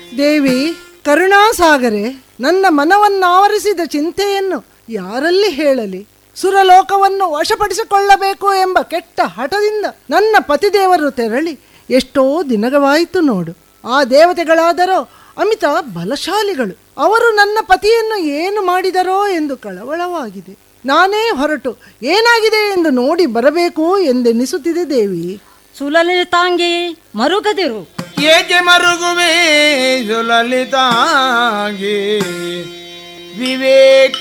ದೇವಿ ಕರುಣಾಸಾಗರೆ ನನ್ನ ಮನವನ್ನಾವರಿಸಿದ ಚಿಂತೆಯನ್ನು ಯಾರಲ್ಲಿ ಹೇಳಲಿ ಸುರಲೋಕವನ್ನು ವಶಪಡಿಸಿಕೊಳ್ಳಬೇಕು ಎಂಬ ಕೆಟ್ಟ ಹಠದಿಂದ ನನ್ನ ಪತಿದೇವರು ತೆರಳಿ ಎಷ್ಟೋ ದಿನವಾಯಿತು ನೋಡು ಆ ದೇವತೆಗಳಾದರೋ ಅಮಿತ ಬಲಶಾಲಿಗಳು ಅವರು ನನ್ನ ಪತಿಯನ್ನು ಏನು ಮಾಡಿದರೋ ಎಂದು ಕಳವಳವಾಗಿದೆ ನಾನೇ ಹೊರಟು ಏನಾಗಿದೆ ಎಂದು ನೋಡಿ ಬರಬೇಕು ಎಂದೆನಿಸುತ್ತಿದೆ ದೇವಿ ಸುಲಲಿತಾಂಗಿ ಮರುಗದಿರು ಏಕೆ ಮರುಗುವೆ ಸುಲಲಿತಾಂಗಿ ವಿವೇಕ